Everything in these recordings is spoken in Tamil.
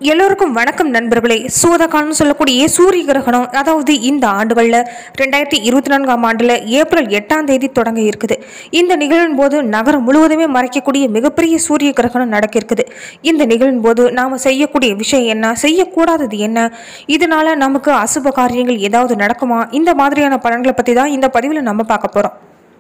எல்லோருக்கும் வணக்கம் நண்பர்களே சூதகாலம்னு சொல்லக்கூடிய சூரிய கிரகணம் அதாவது இந்த ஆண்டுகளில் ரெண்டாயிரத்தி இருபத்தி நான்காம் ஆண்டில் ஏப்ரல் எட்டாம் தேதி தொடங்க இருக்குது இந்த நிகழ்வின் போது நகரம் முழுவதுமே மறைக்கக்கூடிய மிகப்பெரிய சூரிய கிரகணம் நடக்க இருக்குது இந்த நிகழ்வின் போது நாம் செய்யக்கூடிய விஷயம் என்ன செய்யக்கூடாதது என்ன இதனால நமக்கு அசுப காரியங்கள் ஏதாவது நடக்குமா இந்த மாதிரியான பலன்களை பற்றி தான் இந்த பதிவில் நம்ம பார்க்க போகிறோம்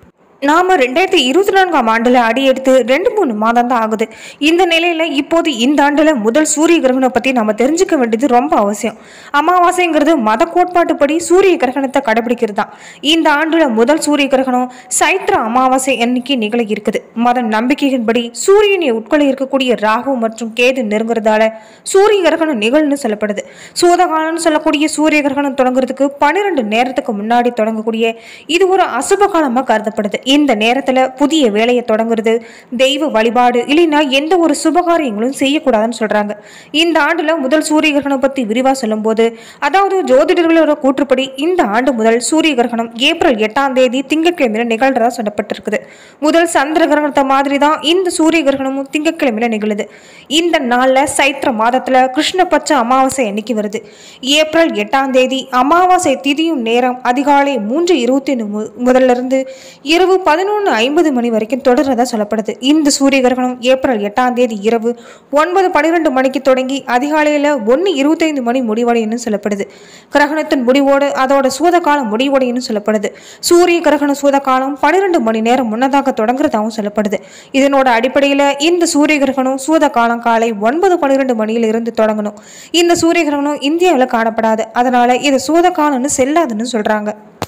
நாம ரெண்டாயிரத்தி இருபத்தி நான்காம் ஆண்டுல அடியெடுத்து ரெண்டு மூணு மாதம் தான் ஆகுது இந்த நிலையில இப்போது இந்த ஆண்டுல முதல் சூரிய கிரகணம் பத்தி நம்ம தெரிஞ்சுக்க வேண்டியது ரொம்ப அவசியம் அமாவாசைங்கிறது மத கோட்பாட்டுப்படி சூரிய கிரகணத்தை கடைபிடிக்கிறது தான் இந்த ஆண்டுல முதல் சூரிய கிரகணம் சைத்ர அமாவாசை அன்னைக்கு நிகழ இருக்குது மத நம்பிக்கையின்படி சூரியனை உட்கொள்ள இருக்கக்கூடிய ராகு மற்றும் கேது நெருங்குறதால சூரிய கிரகணம் நிகழ்னு சொல்லப்படுது சூதகாலம்னு சொல்லக்கூடிய சூரிய கிரகணம் தொடங்குறதுக்கு பன்னிரெண்டு நேரத்துக்கு முன்னாடி தொடங்கக்கூடிய இது ஒரு அசுப காலமா கருதப்படுது இந்த நேரத்துல புதிய வேலையை தொடங்குறது தெய்வ வழிபாடு இல்லைன்னா எந்த ஒரு சுபகாரியங்களும் செய்யக்கூடாதுன்னு சொல்றாங்க இந்த ஆண்டுல முதல் சூரிய கிரகணம் பத்தி விரிவா சொல்லும்போது அதாவது ஜோதிடர்களோட கூற்றுப்படி இந்த ஆண்டு முதல் சூரிய கிரகணம் ஏப்ரல் எட்டாம் தேதி திங்கட்கிழமையில நிகழ்றதா சொல்லப்பட்டிருக்குது முதல் சந்திர கிரகணத்தை மாதிரி தான் இந்த சூரிய கிரகணமும் திங்கட்கிழமையில நிகழுது இந்த நாள்ல சைத்திர மாதத்துல கிருஷ்ணபட்ச அமாவாசை அன்னைக்கு வருது ஏப்ரல் எட்டாம் தேதி அமாவாசை திதியும் நேரம் அதிகாலை மூன்று இருபத்தி முதல்ல இருந்து இரவு பதினொன்று ஐம்பது மணி வரைக்கும் தொடர்றதா சொல்லப்படுது இந்த சூரிய கிரகணம் ஏப்ரல் எட்டாம் தேதி இரவு ஒன்பது பன்னிரெண்டு மணிக்கு தொடங்கி அதிகாலையில் ஒன்று இருபத்தைந்து மணி முடிவடையும்னு சொல்லப்படுது கிரகணத்தின் முடிவோடு அதோட சூத காலம் முடிவடையும்னு சொல்லப்படுது சூரிய கிரகண சூத காலம் பன்னிரெண்டு மணி நேரம் முன்னதாக தொடங்குறதாகவும் சொல்லப்படுது இதனோட அடிப்படையில் இந்த சூரிய கிரகணம் சூத காலம் காலை ஒன்பது பன்னிரெண்டு மணியில இருந்து தொடங்கணும் இந்த சூரிய கிரகணம் இந்தியாவில் காணப்படாது அதனால இது சூத காலம்னு செல்லாதுன்னு சொல்றாங்க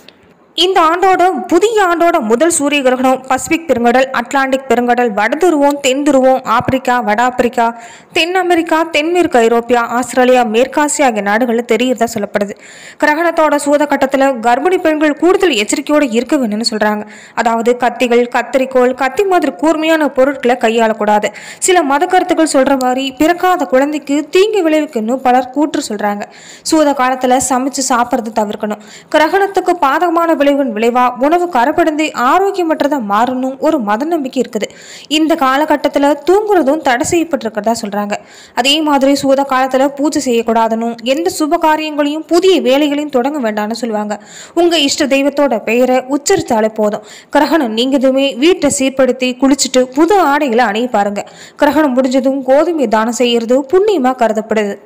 இந்த ஆண்டோட புதிய ஆண்டோட முதல் சூரிய கிரகணம் பசிபிக் பெருங்கடல் அட்லாண்டிக் பெருங்கடல் வட துருவம் தென் துருவம் ஆப்பிரிக்கா வட ஆப்பிரிக்கா தென் அமெரிக்கா தென்மேற்கு ஐரோப்பியா ஆஸ்திரேலியா மேற்காசியா ஆகிய நாடுகளில் தெரியுறதா சொல்லப்படுது கிரகணத்தோட சூத கட்டத்தில் கர்ப்பிணி பெண்கள் கூடுதல் எச்சரிக்கையோடு இருக்க வேணும்னு சொல்றாங்க அதாவது கத்திகள் கத்திரிக்கோள் கத்தி மாதிரி கூர்மையான பொருட்களை கையாளக்கூடாது சில மத கருத்துக்கள் சொல்ற மாதிரி பிறக்காத குழந்தைக்கு தீங்கு விளைவிக்குன்னு பலர் கூற்று சொல்றாங்க சூத காலத்துல சமைச்சு சாப்பிட்றது தவிர்க்கணும் கிரகணத்துக்கு பாதகமான விளைவின் விளைவா உணவு கரப்படைந்து ஆரோக்கியமற்றதா மாறணும் ஒரு மத நம்பிக்கை இருக்குது இந்த காலகட்டத்தில் தூங்குறதும் தடை செய்யப்பட்டிருக்கிறதா சொல்றாங்க அதே மாதிரி சூத காலத்தில் பூஜை செய்யக்கூடாதுன்னு எந்த சுப காரியங்களையும் புதிய வேலைகளையும் தொடங்க வேண்டாம்னு சொல்லுவாங்க உங்க இஷ்ட தெய்வத்தோட பெயரை உச்சரித்தாலே போதும் கிரகணம் நீங்கதுமே வீட்டை சீர்படுத்தி குளிச்சுட்டு புது ஆடைகளை அணிய பாருங்க கிரகணம் முடிஞ்சதும் கோதுமை தானம் செய்யறது புண்ணியமா கருதப்படுது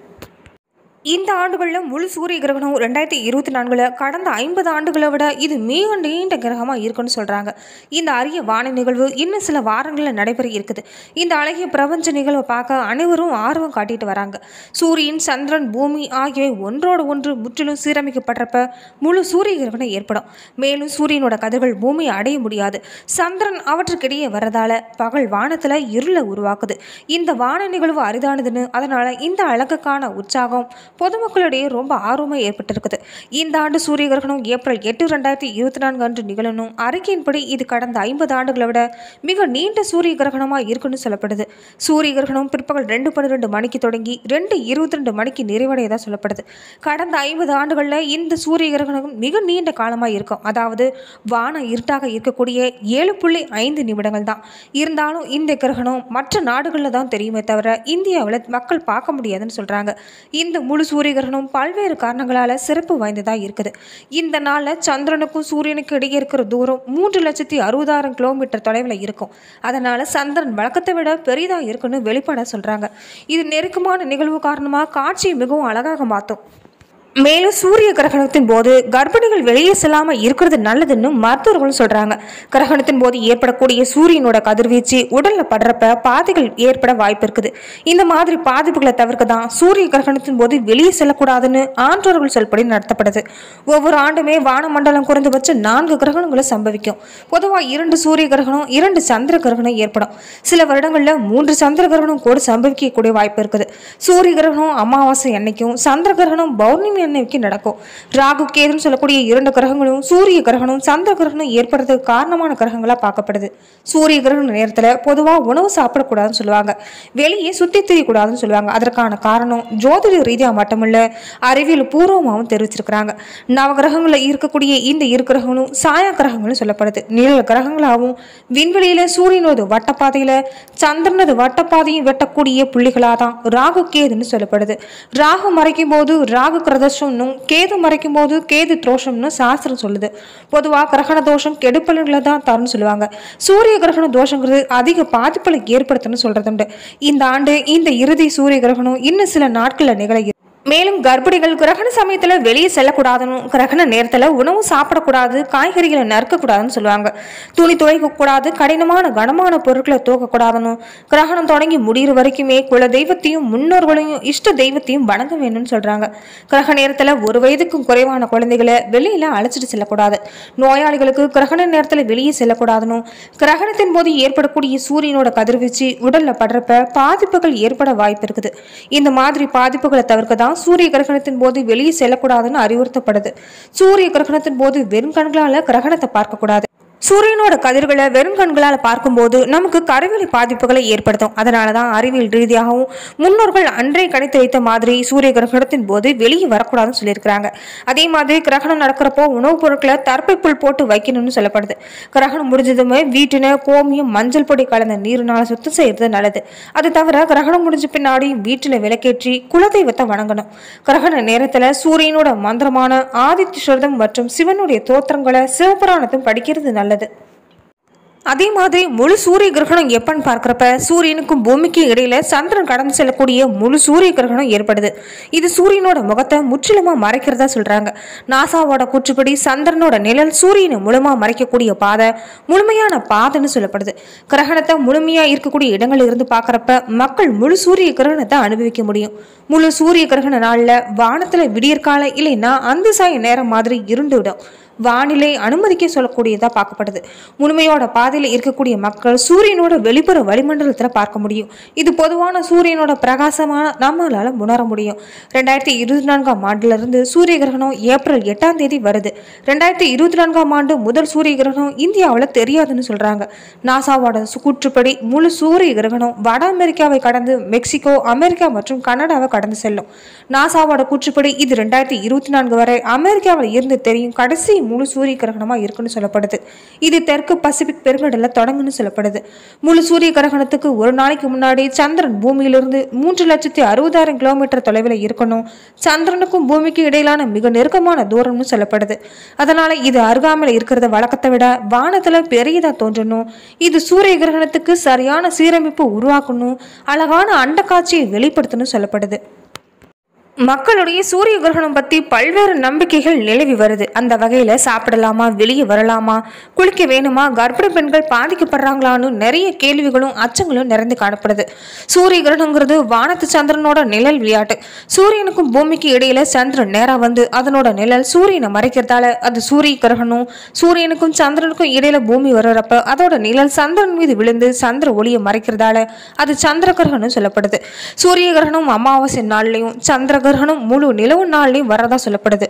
இந்த ஆண்டுகளில் முழு சூரிய கிரகணம் ரெண்டாயிரத்தி இருபத்தி நான்கில் கடந்த ஐம்பது ஆண்டுகளை விட இது மிக நீண்ட கிரகமாக இருக்குன்னு சொல்கிறாங்க இந்த அரிய வான நிகழ்வு இன்னும் சில வாரங்களில் நடைபெற இருக்குது இந்த அழகிய பிரபஞ்ச நிகழ்வை பார்க்க அனைவரும் ஆர்வம் காட்டிட்டு வராங்க சூரியன் சந்திரன் பூமி ஆகியவை ஒன்றோடு ஒன்று முற்றிலும் சீரமைக்கப்படுறப்ப முழு சூரிய கிரகணம் ஏற்படும் மேலும் சூரியனோட கதிர்கள் பூமியை அடைய முடியாது சந்திரன் அவற்றுக்கிடையே வரதால பகல் வானத்தில் இருளை உருவாக்குது இந்த வான நிகழ்வு அரிதானதுன்னு அதனால இந்த அழகுக்கான உற்சாகம் பொதுமக்களிடையே ரொம்ப ஆர்வமாக ஏற்பட்டிருக்குது இந்த ஆண்டு சூரிய கிரகணம் ஏப்ரல் எட்டு ரெண்டாயிரத்தி இருபத்தி நான்கு அன்று நிகழணும் அறிக்கையின்படி இது கடந்த ஐம்பது ஆண்டுகளை விட மிக நீண்ட சூரிய கிரகணமாக இருக்குன்னு சொல்லப்படுது சூரிய கிரகணம் பிற்பகல் ரெண்டு பன்னிரெண்டு மணிக்கு தொடங்கி ரெண்டு இருபத்தி ரெண்டு மணிக்கு நிறைவடையதாக சொல்லப்படுது கடந்த ஐம்பது ஆண்டுகளில் இந்த சூரிய கிரகணம் மிக நீண்ட காலமாக இருக்கும் அதாவது வான இருட்டாக இருக்கக்கூடிய ஏழு புள்ளி ஐந்து நிமிடங்கள் தான் இருந்தாலும் இந்த கிரகணம் மற்ற நாடுகளில் தான் தெரியுமே தவிர இந்தியாவில் மக்கள் பார்க்க முடியாதுன்னு சொல்கிறாங்க இந்த முழு சூரிய கிரகணம் பல்வேறு காரணங்களால் சிறப்பு வாய்ந்ததாக இருக்குது இந்த நாளில் சந்திரனுக்கும் சூரியனுக்கும் இடையே இருக்கிற தூரம் மூன்று லட்சத்தி அறுபதாயிரம் கிலோமீட்டர் தொலைவில் இருக்கும் அதனால் சந்திரன் வழக்கத்தை விட பெரிதாக இருக்குன்னு வெளிப்பட சொல்கிறாங்க இது நெருக்கமான நிகழ்வு காரணமாக காட்சியை மிகவும் அழகாக மாற்றும் மேலும் சூரிய கிரகணத்தின் போது கர்ப்பிணிகள் வெளியே செல்லாமல் இருக்கிறது நல்லதுன்னு மருத்துவர்களும் சொல்றாங்க கிரகணத்தின் போது ஏற்படக்கூடிய சூரியனோட கதிர்வீச்சு உடல்ல படுறப்ப பாதைகள் ஏற்பட வாய்ப்பு இருக்குது இந்த மாதிரி பாதிப்புகளை தவிர்க்க தான் சூரிய கிரகணத்தின் போது வெளியே செல்லக்கூடாதுன்னு ஆன்றோர்கள் சொல்படி நடத்தப்படுது ஒவ்வொரு ஆண்டுமே வானமண்டலம் குறைந்தபட்சம் நான்கு கிரகணங்களை சம்பவிக்கும் பொதுவாக இரண்டு சூரிய கிரகணம் இரண்டு சந்திர கிரகணம் ஏற்படும் சில வருடங்களில் மூன்று சந்திர கிரகணம் கூட சம்பவிக்கக்கூடிய வாய்ப்பு இருக்குது சூரிய கிரகணம் அமாவாசை அன்னைக்கும் சந்திர கிரகணம் பௌர்ணமி அன்னைக்கு நடக்கும் ராகு கேதுன்னு சொல்லக்கூடிய இரண்டு கிரகங்களும் சூரிய கிரகணம் சந்திர கிரகணம் ஏற்படுறதுக்கு காரணமான கிரகங்களா பார்க்கப்படுது சூரிய கிரகண நேரத்துல பொதுவா உணவு சாப்பிடக்கூடாதுன்னு சொல்லுவாங்க வெளியே சுத்தி திரியக்கூடாதுன்னு சொல்லுவாங்க அதற்கான காரணம் ஜோதிட ரீதியா மட்டுமல்ல அறிவியல் பூர்வமாகவும் தெரிவிச்சிருக்கிறாங்க நவகிரகங்களில் இருக்கக்கூடிய இந்த இரு கிரகங்களும் சாயா கிரகங்களும் சொல்லப்படுது நிழல் கிரகங்களாகவும் விண்வெளியில சூரியனோட வட்டப்பாதையில சந்திரனது வட்டப்பாதையும் வெட்டக்கூடிய புள்ளிகளாக தான் ராகு கேதுன்னு சொல்லப்படுது ராகு மறைக்கும் போது ராகு கிரதோஷம்னும் கேது மறைக்கும் போது கேது தோஷம்னு சாஸ்திரம் சொல்லுது பொதுவாக கிரகண தோஷம் கெடுப்பலன்களை தான் தரும்னு சொல்லுவாங்க சூரிய கிரகண தோஷங்கிறது அதிக பாதிப்புகளை ஏற்படுத்தும்னு சொல்றதுண்டு இந்த ஆண்டு இந்த இறுதி சூரிய கிரகணம் இன்னும் சில நாட்களில் நிகழ இருக்கு. மேலும் கர்ப்பிணிகள் கிரகண சமயத்துல வெளியே செல்லக்கூடாதுன்னு கிரகண நேரத்துல உணவு சாப்பிடக்கூடாது காய்கறிகளை நறுக்கக்கூடாதுன்னு சொல்லுவாங்க துணி துவைக்க கூடாது கடினமான கனமான பொருட்களை தூக்கக்கூடாதுன்னு கிரகணம் தொடங்கி முடிகிற வரைக்குமே குல தெய்வத்தையும் முன்னோர்களையும் இஷ்ட தெய்வத்தையும் வணங்க வேணும்னு சொல்றாங்க கிரக நேரத்துல ஒரு வயதுக்கும் குறைவான குழந்தைகளை வெளியில அழைச்சிட்டு செல்லக்கூடாது நோயாளிகளுக்கு கிரகண நேரத்துல வெளியே செல்லக்கூடாதுன்னு கிரகணத்தின் போது ஏற்படக்கூடிய சூரியனோட கதிர்வீச்சு உடல்ல படுறப்ப பாதிப்புகள் ஏற்பட வாய்ப்பு இருக்குது இந்த மாதிரி பாதிப்புகளை தவிர்க்க தான் சூரிய கிரகணத்தின் போது வெளியே செல்லக்கூடாதுன்னு அறிவுறுத்தப்படுது சூரிய கிரகணத்தின் போது வெறும் கண்களால கிரகணத்தை பார்க்கக்கூடாது சூரியனோட கதிர்களை வெறும் கண்களால் பார்க்கும்போது நமக்கு கருவிலை பாதிப்புகளை ஏற்படுத்தும் அதனால தான் அறிவியல் ரீதியாகவும் முன்னோர்கள் அன்றே கணித்து வைத்த மாதிரி சூரிய கிரகணத்தின் போது வெளியே வரக்கூடாதுன்னு சொல்லியிருக்கிறாங்க அதே மாதிரி கிரகணம் நடக்கிறப்போ உணவுப் பொருட்களை தர்ப்பைப்புல் போட்டு வைக்கணும்னு சொல்லப்படுது கிரகணம் முடிஞ்சதுமே வீட்டின கோமியம் மஞ்சள் பொடி கலந்த நீரினால் சுத்தம் செய்யறது நல்லது அது தவிர கிரகணம் முடிஞ்ச பின்னாடி வீட்டில் விளக்கேற்றி குலதெய்வத்தை வணங்கணும் கிரகண நேரத்தில் சூரியனோட மந்திரமான ஆதித்யஸ்வரதம் மற்றும் சிவனுடைய தோத்திரங்களை சிவபுராணத்தும் படிக்கிறது நல்லது அதே மாதிரி முழு சூரிய கிரகணம் எப்பன்னு பார்க்குறப்ப சூரியனுக்கும் பூமிக்கும் இடையில சந்திரன் கடந்து செல்லக்கூடிய முழு சூரிய கிரகணம் ஏற்படுது இது சூரியனோட முகத்தை முற்றிலுமா மறைக்கிறதா சொல்றாங்க நாசாவோட கூற்றுப்படி சந்திரனோட நிழல் சூரியனை முழுமா மறைக்கக்கூடிய பாதை முழுமையான பாதைன்னு சொல்லப்படுது கிரகணத்தை முழுமையா இருக்கக்கூடிய இடங்கள்ல இருந்து பார்க்குறப்ப மக்கள் முழு சூரிய கிரகணத்தை அனுபவிக்க முடியும் முழு சூரிய கிரகண நாள்ல வானத்துல விடியற்கால இல்லைன்னா அந்த சாய நேரம் மாதிரி இருண்டு விடும் வானிலை அனுமதிக்க சொல்லக்கூடியதாக பார்க்கப்படுது முழுமையோட பாதையில் இருக்கக்கூடிய மக்கள் சூரியனோட வெளிப்புற வளிமண்டலத்தில் பார்க்க முடியும் இது பொதுவான சூரியனோட பிரகாசமான நம்மளால உணர முடியும் ரெண்டாயிரத்தி இருபத்தி நான்காம் ஆண்டிலிருந்து சூரிய கிரகணம் ஏப்ரல் எட்டாம் தேதி வருது ரெண்டாயிரத்தி இருபத்தி நான்காம் ஆண்டு முதல் சூரிய கிரகணம் இந்தியாவில் தெரியாதுன்னு சொல்றாங்க நாசாவோட சு- கூற்றுப்படி முழு சூரிய கிரகணம் வட அமெரிக்காவை கடந்து மெக்சிகோ அமெரிக்கா மற்றும் கனடாவை கடந்து செல்லும் நாசாவோட கூற்றுப்படி இது ரெண்டாயிரத்தி இருபத்தி நான்கு வரை அமெரிக்காவில் இருந்து தெரியும் கடைசி முழு சூரிய கிரகணமா இருக்குன்னு சொல்லப்படுது இது தெற்கு பசிபிக் பெருங்கடல்ல தொடங்குன்னு சொல்லப்படுது முழு சூரிய கிரகணத்துக்கு ஒரு நாளைக்கு முன்னாடி சந்திரன் பூமியிலிருந்து மூன்று லட்சத்தி அறுபதாயிரம் கிலோமீட்டர் தொலைவில் இருக்கணும் சந்திரனுக்கும் பூமிக்கும் இடையிலான மிக நெருக்கமான தூரம்னு சொல்லப்படுது அதனால இது அருகாமையில் இருக்கிறத வழக்கத்தை விட வானத்துல பெரியதா தோன்றணும் இது சூரிய கிரகணத்துக்கு சரியான சீரமைப்பு உருவாக்கணும் அழகான அண்ட காட்சியை வெளிப்படுத்தணும் சொல்லப்படுது மக்களுடைய சூரிய கிரகணம் பற்றி பல்வேறு நம்பிக்கைகள் நிலவி வருது அந்த வகையில் சாப்பிடலாமா வெளியே வரலாமா குளிக்க வேணுமா கர்ப்பிணி பெண்கள் பாதிக்கப்படுறாங்களான்னு நிறைய கேள்விகளும் அச்சங்களும் நிறைந்து காணப்படுது சூரிய கிரகணங்கிறது வானத்து சந்திரனோட நிழல் விளையாட்டு சூரியனுக்கும் பூமிக்கு இடையில சந்திரன் நேராக வந்து அதனோட நிழல் சூரியனை மறைக்கிறதால அது சூரிய கிரகணம் சூரியனுக்கும் சந்திரனுக்கும் இடையில பூமி வர்றப்ப அதோட நிழல் சந்திரன் மீது விழுந்து சந்திர ஒளியை மறைக்கிறதால அது சந்திர கிரகணம் சொல்லப்படுது சூரிய கிரகணம் அமாவாசை நாள்லையும் சந்திர கிரகணம் முழு நிலவு நாள்லையும் வரதா சொல்லப்படுது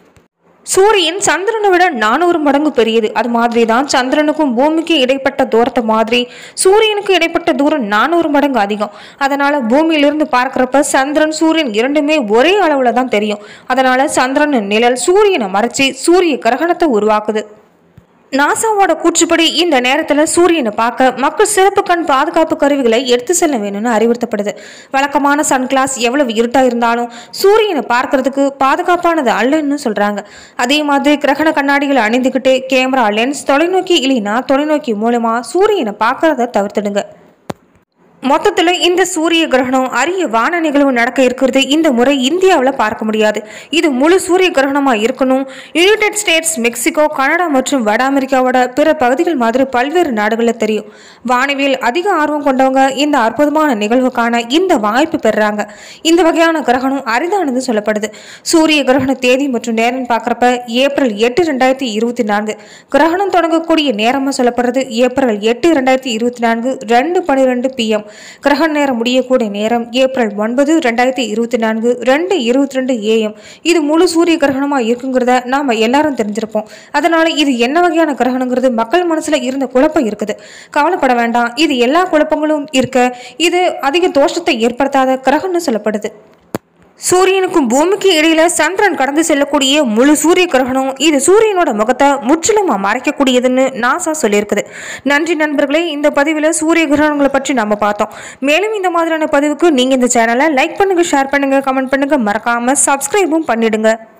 சூரியன் சந்திரனை விட நானூறு மடங்கு பெரியது அது மாதிரி தான் சந்திரனுக்கும் பூமிக்கும் இடைப்பட்ட தூரத்தை மாதிரி சூரியனுக்கும் இடைப்பட்ட தூரம் நானூறு மடங்கு அதிகம் அதனால பூமியிலிருந்து பார்க்கறப்ப சந்திரன் சூரியன் இரண்டுமே ஒரே அளவுல தான் தெரியும் அதனால சந்திரன் நிழல் சூரியனை மறைச்சி சூரிய கிரகணத்தை உருவாக்குது நாசாவோட கூற்றுப்படி இந்த நேரத்தில் சூரியனை பார்க்க மக்கள் சிறப்பு கண் பாதுகாப்பு கருவிகளை எடுத்து செல்ல வேணும்னு அறிவுறுத்தப்படுது வழக்கமான சன்கிளாஸ் எவ்வளவு இருட்டா இருந்தாலும் சூரியனை பார்க்கறதுக்கு பாதுகாப்பானது அல்லன்னு சொல்றாங்க அதே மாதிரி கிரகண கண்ணாடிகளை அணிந்துக்கிட்டு கேமரா லென்ஸ் தொலைநோக்கி இல்லைன்னா தொலைநோக்கி மூலமா சூரியனை பார்க்கறத தவிர்த்துடுங்க மொத்தத்தில் இந்த சூரிய கிரகணம் அரிய வான நிகழ்வு நடக்க இருக்கிறது இந்த முறை இந்தியாவில் பார்க்க முடியாது இது முழு சூரிய கிரகணமாக இருக்கணும் யுனைடெட் ஸ்டேட்ஸ் மெக்சிகோ கனடா மற்றும் வட அமெரிக்காவோட பிற பகுதிகள் மாதிரி பல்வேறு நாடுகளில் தெரியும் வானவியல் அதிக ஆர்வம் கொண்டவங்க இந்த அற்புதமான நிகழ்வுக்கான இந்த வாய்ப்பு பெறுறாங்க இந்த வகையான கிரகணம் அரிதானது சொல்லப்படுது சூரிய கிரகண தேதி மற்றும் நேரம் பார்க்குறப்ப ஏப்ரல் எட்டு ரெண்டாயிரத்தி இருபத்தி நான்கு கிரகணம் தொடங்கக்கூடிய நேரமாக சொல்லப்படுறது ஏப்ரல் எட்டு ரெண்டாயிரத்தி இருபத்தி நான்கு ரெண்டு பன்னிரெண்டு பிஎம் கிரகண நேரம் முடியக்கூடிய நேரம் ஏப்ரல் ஒன்பது ரெண்டாயிரத்தி இருபத்தி நான்கு ரெண்டு இருபத்தி ரெண்டு ஏஎம் இது முழு சூரிய கிரகணமாக இருக்குங்கிறத நாம் எல்லாரும் தெரிஞ்சிருப்போம் அதனால இது என்ன வகையான கிரகணங்கிறது மக்கள் மனசில் இருந்த குழப்பம் இருக்குது கவலைப்பட வேண்டாம் இது எல்லா குழப்பங்களும் இருக்க இது அதிக தோஷத்தை ஏற்படுத்தாத கிரகம்னு சொல்லப்படுது சூரியனுக்கும் பூமிக்கு இடையில சந்திரன் கடந்து செல்லக்கூடிய முழு சூரிய கிரகணம் இது சூரியனோட முகத்தை முற்றிலுமா மறைக்கக்கூடியதுன்னு நாசா சொல்லியிருக்குது நன்றி நண்பர்களே இந்த பதிவில் சூரிய கிரகணங்களை பற்றி நம்ம பார்த்தோம் மேலும் இந்த மாதிரியான பதிவுக்கு நீங்கள் இந்த சேனலை லைக் பண்ணுங்க ஷேர் பண்ணுங்க கமெண்ட் பண்ணுங்க மறக்காம சப்ஸ்கிரைபும் பண்ணிடுங்க